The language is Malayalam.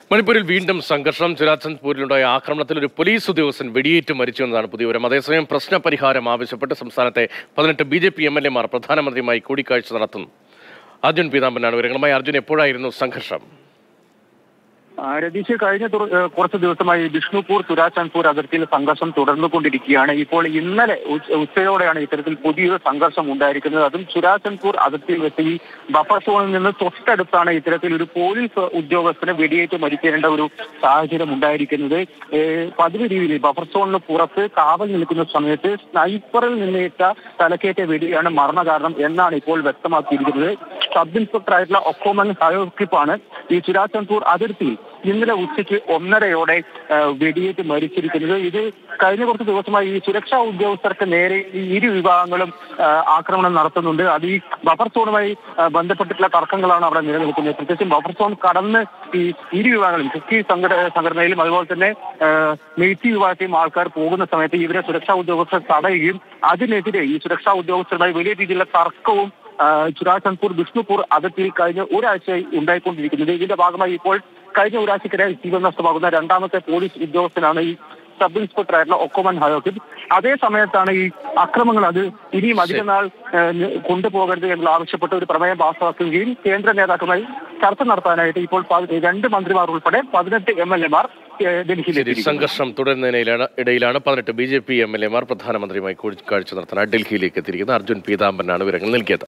മണിപ്പൂരിൽ വീണ്ടും സംഘർഷം ചിരാചന്ദ്പൂരിലുണ്ടായ ആക്രമണത്തിൽ ഒരു പോലീസ് ഉദ്യോഗസ്ഥൻ വെടിയേറ്റ് മരിച്ചു എന്നതാണ് പുതിയ വിവരം അതേസമയം പ്രശ്ന പരിഹാരം ആവശ്യപ്പെട്ട് സംസ്ഥാനത്തെ പതിനെട്ട് ബി ജെ പി എം എൽ എമാർ പ്രധാനമന്ത്രിയുമായി കൂടിക്കാഴ്ച നടത്തുന്നു അർജുൻ പീതാംബരനാണ് വിവരങ്ങളുമായി അർജുൻ എപ്പോഴായിരുന്നു സംഘർഷം ആ, രതീഷ് കഴിഞ്ഞ തുറ- ഏഹ് കുറച്ച് ദിവസമായി ബിഷ്ണുപൂർ തുരാചാൻപൂർ അതിർത്തിയിൽ സംഘർഷം തുടർന്നുകൊണ്ടിരിക്കുകയാണ് ഇപ്പോൾ ഇന്നലെ ഉച്ച- ഉച്ചയോടെയാണ് ഇത്തരത്തിൽ പുതിയൊരു സംഘർഷം ഉണ്ടായിരിക്കുന്നത് അതും ചുരാചൻപൂർ അതിർത്തിയിൽ വെച്ച് ഈ ബഫർ സോണിൽ നിന്ന് തൊട്ടടുത്താണ് ഇത്തരത്തിൽ ഒരു പോലീസ് ഉദ്യോഗസ്ഥന് വെടിയേറ്റ് മരിക്കേണ്ട ഒരു സാഹചര്യം ഉണ്ടായിരിക്കുന്നത് ഏഹ് പതിവ് രീതിയിൽ ബഫർ സോണിന് പുറത്ത് കാവൽ നിൽക്കുന്ന സമയത്ത് സ്നൈപ്പറിൽ നിന്നേറ്റ തലക്കേറ്റ വെടിയാണ് മരണകാരണം എന്നാണ് ഇപ്പോൾ വ്യക്തമാക്കിയിരിക്കുന്നത് സബ് ഇൻസ്പെക്ടർ ആയിട്ടുള്ള ഒക്കോമൻ ഹയോക്കിപ്പാണ് ഈ ചുരാചൻപൂർ അതിർത്തിയിൽ ഇന്നലെ ഉച്ചയ്ക്ക് ഒന്നരയോടെ ആ, വെടിയേറ്റ് മരിച്ചിരിക്കുന്നത് ഇത് കഴിഞ്ഞ കുറച്ച് ദിവസമായി ഈ സുരക്ഷാ ഉദ്യോഗസ്ഥർക്ക് നേരെ ഈ ഇരു വിഭാഗങ്ങളും ആ, ആക്രമണം നടത്തുന്നുണ്ട് അത് ഈ ബഫർ സോണുമായി ആ, ബന്ധപ്പെട്ടിട്ടുള്ള തർക്കങ്ങളാണ് അവിടെ നിലനിൽക്കുന്നത് പ്രത്യേകിച്ചും ബഫർ സോൺ കടന്ന് ഈ ഇരു വിഭാഗങ്ങളും കുക്കി സംഘട സംഘടനയിലും അതുപോലെ തന്നെ ആ, മെയ്ത്തി വിഭാഗത്തെയും ആൾക്കാർ പോകുന്ന സമയത്ത് ഇവരെ സുരക്ഷാ ഉദ്യോഗസ്ഥർ തടയുകയും അതിനെതിരെ ഈ സുരക്ഷാ ഉദ്യോഗസ്ഥരുമായി വലിയ രീതിയിലുള്ള തർക്കവും ചുരാചന്ദ്പൂർ ബിഷ്ണുപൂർ അതിർത്തിയിൽ കഴിഞ്ഞ ഒരാഴ്ചയായി ഉണ്ടായിക്കൊണ്ടിരിക്കുന്നത് ഇതിന്റെ ഭാഗമായി ഇപ്പോൾ കഴിഞ്ഞ ഒരാഴ്ചക്കിടെ ജീവൻ നഷ്ടമാകുന്ന രണ്ടാമത്തെ പോലീസ് ഉദ്യോഗസ്ഥനാണ് ഈ സബ് ഇൻസ്പെക്ടർ ആയിട്ടുള്ള ഒക്കോമൻ ഹയോക്കിൻ അതേ സമയത്താണ് ഈ അക്രമങ്ങൾ അത് ഇനിയും അധിക നാൾ ഏഹ്, നി- കൊണ്ടുപോകരുത് എന്നുള്ള ആവശ്യപ്പെട്ട് ഒരു പ്രമേയം പാസ്സാക്കുകയും കേന്ദ്ര നേതാക്കളുമായി ചർച്ച നടത്താനായിട്ട് ഇപ്പോൾ പതി- രണ്ട് മന്ത്രിമാർ ഉൾപ്പെടെ പതിനെട്ട് എം എൽ എമാർ ശരി ഡൽഹിയിലെത്തി സംഘർഷം തുടരുന്നതിനിടയിലാണ് ഇടയിലാണ് പതിനെട്ട് ബി ജെ പി എം എൽ എമാർ പ്രധാനമന്ത്രിയുമായി കൂടിക്കാഴ്ച നടത്താൻ ഡൽഹിയിലേക്ക് എത്തിയിരിക്കുന്നത് അർജുൻ പീതാംബരനാണ് വിവരങ്ങൾ നൽകിയത്